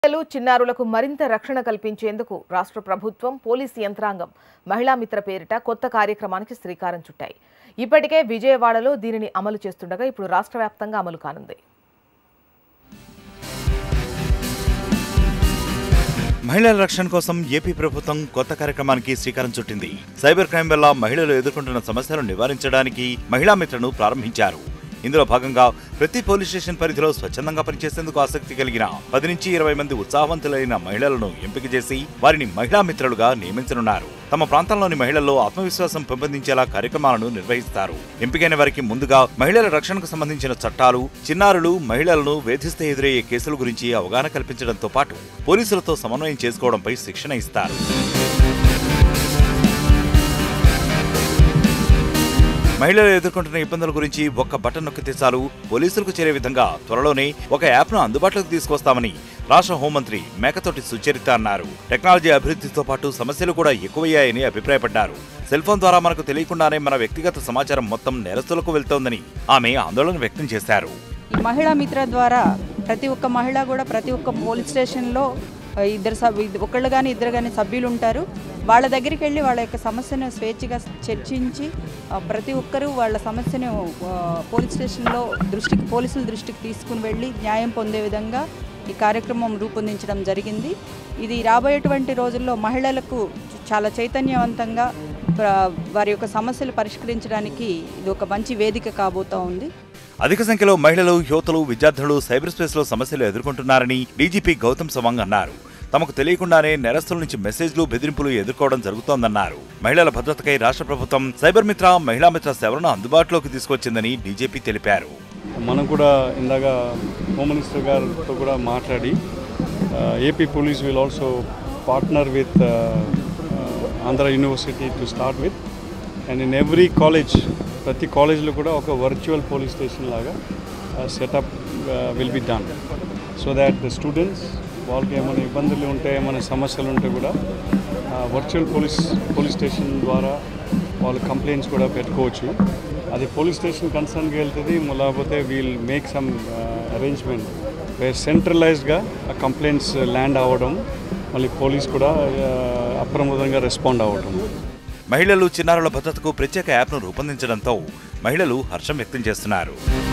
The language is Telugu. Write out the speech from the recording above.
మహిళలు చిన్నారులకు మరింత రక్షణ కల్పించేందుకు రాష్ట్ర ప్రభుత్వం పోలీసు యంత్రాంగం మహిళా మిత్ర పేరిట కొత్త కార్యక్రమానికి శ్రీకారం చుట్టాయి ఇప్పటికే విజయవాడలో దీనిని అమలు చేస్తుండగా ఇప్పుడు రాష్ట్ర వ్యాప్తంగా అమలు కానుంది మహిళల రక్షణ కోసం ఏపీ ప్రభుత్వం కొత్త కార్యక్రమానికి శ్రీకారం చుట్టింది సైబర్ క్రైమ్ వల్ల మహిళలు ఎదుర్కొంటున్న సమస్యలను నివారించడానికి మహిళా మిత్రను ప్రారంభించారు ఇందులో భాగంగా ప్రతి పోలీస్ స్టేషన్ పరిధిలో స్వచ్ఛందంగా పనిచేసేందుకు ఆసక్తి కలిగిన పది నుంచి ఇరవై మంది ఉత్సాహవంతులైన మహిళలను ఎంపిక చేసి వారిని మహిళా మిత్రులుగా నియమించనున్నారు తమ ప్రాంతంలోని మహిళల్లో ఆత్మవిశ్వాసం పెంపొందించేలా కార్యక్రమాలను నిర్వహిస్తారు ఎంపికైన వారికి ముందుగా మహిళల రక్షణకు సంబంధించిన చట్టాలు చిన్నారులు మహిళలను వేధిస్తే ఎదురయ్యే కేసుల గురించి అవగాహన కల్పించడంతో పాటు పోలీసులతో సమన్వయం చేసుకోవడంపై శిక్షణ ఇస్తారు మహిళలు ఎదుర్కొంటున్న ఇబ్బందుల గురించి ఒక్క బటన్ నొక్కితే చాలు పోలీసులకు చేరే విధంగా త్వరలోనే ఒక యాప్ను అందుబాటులోకి తీసుకొస్తామని రాష్ట్ర హోంమంత్రి మేకతోటి సుచరిత అన్నారు టెక్నాలజీ అభివృద్ధితో పాటు సమస్యలు కూడా ఎక్కువయ్యాయని అభిప్రాయపడ్డారు సెల్ ఫోన్ ద్వారా మనకు తెలియకుండానే మన వ్యక్తిగత సమాచారం మొత్తం నేరస్తులకు వెళ్తోందని ఆమె ఆందోళన వ్యక్తం చేశారు ఈ మహిళా మిత్ర ద్వారా ప్రతి ఒక్క మహిళ కూడా ప్రతి ఒక్క పోలీస్ స్టేషన్లో ఆ, ఇద్దరు సబ్ ఇద్ద- ఒకళ్ళు కానీ ఇద్దరు కానీ సభ్యులు ఉంటారు వాళ్ళ దగ్గరికి వెళ్ళి వాళ్ళ యొక్క సమస్యను స్వేచ్ఛగా చర్చించి ఆ, ప్రతి ఒక్కరూ వాళ్ళ సమస్యను ఆ, పోలీస్ స్టేషన్లో దృష్టికి పోలీసుల దృష్టికి తీసుకుని వెళ్ళి న్యాయం పొందే విధంగా ఈ కార్యక్రమం రూపొందించడం జరిగింది ఇది రాబోయేటువంటి రోజుల్లో మహిళలకు చాలా చైతన్యవంతంగా ప్ర- వారి యొక్క సమస్యలు పరిష్కరించడానికి ఇది ఒక మంచి వేదిక కాబోతా ఉంది అధిక సంఖ్యలో మహిళలు యువతులు విద్యార్థులు సైబర్ స్పేస్ లో సమస్యలు ఎదుర్కొంటున్నారని డీజీపీ గౌతమ్ సవాంగ్ అన్నారు తమకు తెలియకుండానే నేరస్తుల నుంచి మెసేజ్లు బెదిరింపులు ఎదుర్కోవడం జరుగుతోందన్నారు మహిళల భద్రతకై రాష్ట్ర ప్రభుత్వం సైబర్ మిత్ర మహిళా మిత్ర సేవలను అందుబాటులోకి తీసుకొచ్చిందని డీజీపీ తెలిపారు మనం కూడా ఇందాక హోమ్ మినిస్టర్ గారితో కూడా మాట్లాడి AP police will also partner with Andhra university to start with and in every college ప్రతి కాలేజ్లో కూడా ఒక వర్చువల్ పోలీస్ స్టేషన్ లాగా setup will be done so that the students వాళ్ళకి ఏమైనా ఇబ్బందులు ఉంటే ఏమైనా సమస్యలు ఉంటే కూడా వర్చువల్ పోలీస్ పోలీస్ స్టేషన్ ద్వారా వాళ్ళు కంప్లైంట్స్ కూడా పెట్టుకోవచ్చు అది పోలీస్ స్టేషన్ కన్సర్న్కి వెళ్తుంది లేకపోతే వీల్ మేక్ సమ్ అరేంజ్మెంట్ సెంట్రలైజ్డ్గా ఆ కంప్లైంట్స్ ల్యాండ్ అవ్వడం మళ్ళీ పోలీస్ కూడా uh, అప్రమదంగా రెస్పాండ్ అవ్వడం మహిళలు చిన్నారుల భద్రతకు ప్రత్యేక యాప్ను రూపొందించడంతో మహిళలు హర్షం వ్యక్తం చేస్తున్నారు